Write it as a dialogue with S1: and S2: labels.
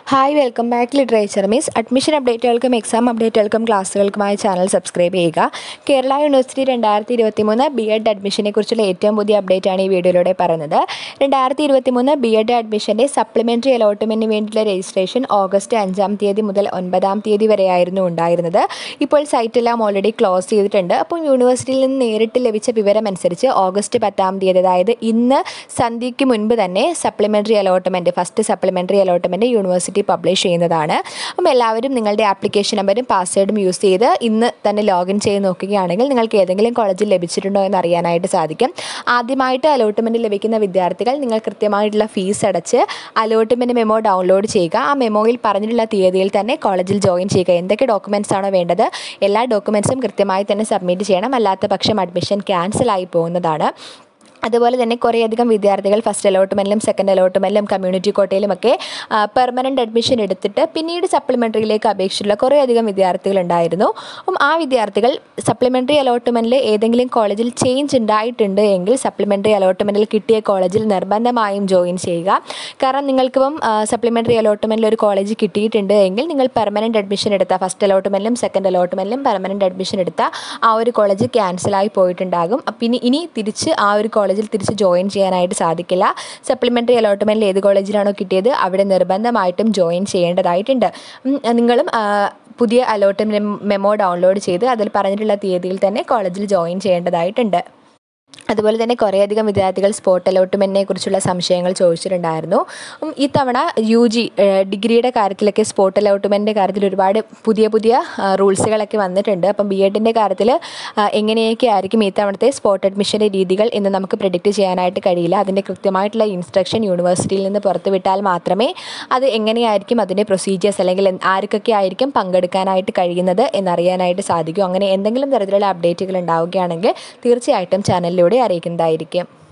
S1: hi welcome back literature മീസ് admission അപ്ഡേറ്റുകൾക്കും exam അപ്ഡേറ്റുകൾക്കും ക്ലാസ്സുകൾക്കുമായി ചാനൽ സബ്സ്ക്രൈബ് ചെയ്യുക കേരള യൂണിവേഴ്സിറ്റി രണ്ടായിരത്തി ഇരുപത്തി മൂന്ന് ബി എഡ് അഡ്മിഷനെ കുറിച്ചുള്ള ഏറ്റവും പുതിയ അപ്ഡേറ്റ് ആണ് ഈ വീഡിയോയിലൂടെ പറയുന്നത് രണ്ടായിരത്തി ഇരുപത്തി മൂന്ന് ബി എഡ് അഡ്മിഷൻ്റെ സപ്ലിമെൻ്ററി അലോട്ട്മെൻറ്റിന് വേണ്ടിയുള്ള രജിസ്ട്രേഷൻ ഓഗസ്റ്റ് അഞ്ചാം തീയതി മുതൽ ഒൻപതാം തീയതി വരെയായിരുന്നു ഉണ്ടായിരുന്നത് ഇപ്പോൾ സൈറ്റെല്ലാം ഓൾറെഡി ക്ലോസ് ചെയ്തിട്ടുണ്ട് അപ്പോൾ യൂണിവേഴ്സിറ്റിയിൽ നിന്ന് നേരിട്ട് ലഭിച്ച വിവരം അനുസരിച്ച് ഓഗസ്റ്റ് പത്താം തീയതി അതായത് ഇന്ന് സന്ധ്യയ്ക്ക് മുൻപ് തന്നെ supplementary allotment first supplementary allotment university publish ചെയ്യുന്നതാണ് അപ്പം എല്ലാവരും നിങ്ങളുടെ ആപ്ലിക്കേഷൻ നമ്പറും പാസ്വേഡും യൂസ് ചെയ്ത് ഇന്ന് തന്നെ ലോഗിൻ ചെയ്ത് നോക്കുകയാണെങ്കിൽ നിങ്ങൾക്ക് ഏതെങ്കിലും കോളേജിൽ ലഭിച്ചിട്ടുണ്ടോ എന്ന് അറിയാനായിട്ട് സാധിക്കും ആദ്യമായിട്ട് അലോട്ട്മെൻറ്റ് ലഭിക്കുന്ന വിദ്യാർത്ഥികൾ നിങ്ങൾ കൃത്യമായിട്ടുള്ള ഫീസ് അടച്ച് അലോട്ട്മെൻറ്റ് മെമ്മോ ഡൗൺലോഡ് ചെയ്യുക ആ മെമ്മോയിൽ പറഞ്ഞിട്ടുള്ള തീയതിയിൽ തന്നെ കോളേജിൽ ജോയിൻ ചെയ്യുക എന്തൊക്കെ ഡോക്യുമെൻറ്റ്സ് ആണോ വേണ്ടത് എല്ലാ ഡോക്യുമെൻറ്റ്സും കൃത്യമായി തന്നെ സബ്മിറ്റ് ചെയ്യണം അല്ലാത്ത പക്ഷം അഡ്മിഷൻ ക്യാൻസൽ ആയി പോകുന്നതാണ് അതുപോലെ തന്നെ കുറേയധികം വിദ്യാർത്ഥികൾ ഫസ്റ്റ് അലോട്ട്മെൻറ്റിലും സെക്കൻഡ് അലോട്ട്മെൻറ്റിലും കമ്മ്യൂണിറ്റി കോട്ടയിലുമൊക്കെ പെർമനൻ്റ് അഡ്മിഷൻ എടുത്തിട്ട് പിന്നീട് സപ്ലിമെൻ്ററിയിലേക്ക് അപേക്ഷിച്ചിട്ടുള്ള കുറേയധികം വിദ്യാർത്ഥികളുണ്ടായിരുന്നു അപ്പം ആ വിദ്യാർത്ഥികൾ സപ്ലിമെൻ്ററി അലോട്ട്മെൻറ്റിൽ ഏതെങ്കിലും കോളേജിൽ ചേഞ്ച് ഉണ്ടായിട്ടുണ്ട് എങ്കിൽ സപ്ലിമെൻ്ററി അലോട്ട്മെൻറ്റിൽ കിട്ടിയ കോളേജിൽ നിർബന്ധമായും ജോയിൻ ചെയ്യുക കാരണം നിങ്ങൾക്കിപ്പം സപ്ലിമെൻ്ററി അലോട്ട്മെൻറ്റിൽ ഒരു കോളേജ് കിട്ടിയിട്ടുണ്ട് എങ്കിൽ നിങ്ങൾ പെർമനൻ്റ് അഡ്മിഷൻ എടുത്ത ഫസ്റ്റ് അലോട്ട്മെൻറ്റിലും സെക്കൻഡ് അലോട്ട്മെൻറ്റിലും പെർമനൻ്റ് അഡ്മിഷൻ എടുത്ത ആ ഒരു കോളേജ് ക്യാൻസലായി പോയിട്ടുണ്ടാകും അപ്പം ഇനി ഇനി തിരിച്ച് ആ ഒരു കോളേജ് കോളേജിൽ തിരിച്ച് ജോയിൻ ചെയ്യാനായിട്ട് സാധിക്കില്ല സപ്ലിമെൻ്ററി അലോട്ട്മെൻറ്റിൽ ഏത് കോളേജിലാണോ കിട്ടിയത് അവിടെ നിർബന്ധമായിട്ടും ജോയിൻ ചെയ്യേണ്ടതായിട്ടുണ്ട് നിങ്ങളും പുതിയ അലോട്ട്മെൻറ്റ് മെമ്മോ ഡൗൺലോഡ് ചെയ്ത് അതിൽ പറഞ്ഞിട്ടുള്ള തീയതിയിൽ തന്നെ കോളേജിൽ ജോയിൻ ചെയ്യേണ്ടതായിട്ടുണ്ട് അതുപോലെ തന്നെ കുറേയധികം വിദ്യാർത്ഥികൾ സ്പോട്ട് അലോട്ട്മെൻറ്റിനെ കുറിച്ചുള്ള സംശയങ്ങൾ ചോദിച്ചിട്ടുണ്ടായിരുന്നു ഇത്തവണ യു ജി ഡിഗ്രിയുടെ കാര്യത്തിലൊക്കെ സ്പോട്ട് അലോട്ട്മെൻറ്റിൻ്റെ കാര്യത്തിൽ ഒരുപാട് പുതിയ പുതിയ റൂൾസുകളൊക്കെ വന്നിട്ടുണ്ട് അപ്പം ബി എഡിൻ്റെ കാര്യത്തിൽ എങ്ങനെയൊക്കെ ആയിരിക്കും ഇത്തവണത്തെ സ്പോട്ട് അഡ്മിഷൻ്റെ രീതികൾ എന്ന് നമുക്ക് പ്രെഡിക്റ്റ് ചെയ്യാനായിട്ട് കഴിയില്ല അതിൻ്റെ കൃത്യമായിട്ടുള്ള ഇൻസ്ട്രക്ഷൻ യൂണിവേഴ്സിറ്റിയിൽ നിന്ന് പുറത്തുവിട്ടാൽ മാത്രമേ അത് എങ്ങനെയായിരിക്കും അതിൻ്റെ പ്രൊസീജിയേഴ്സ് അല്ലെങ്കിൽ ആർക്കൊക്കെ ആയിരിക്കും പങ്കെടുക്കാനായിട്ട് കഴിയുന്നത് എന്നറിയാനായിട്ട് സാധിക്കും അങ്ങനെ എന്തെങ്കിലും തരത്തിലുള്ള അപ്ഡേറ്റുകൾ ഉണ്ടാവുകയാണെങ്കിൽ തീർച്ചയായിട്ടും ചാനലിലൂടെ അറിയിക്കുന്നതായിരിക്കും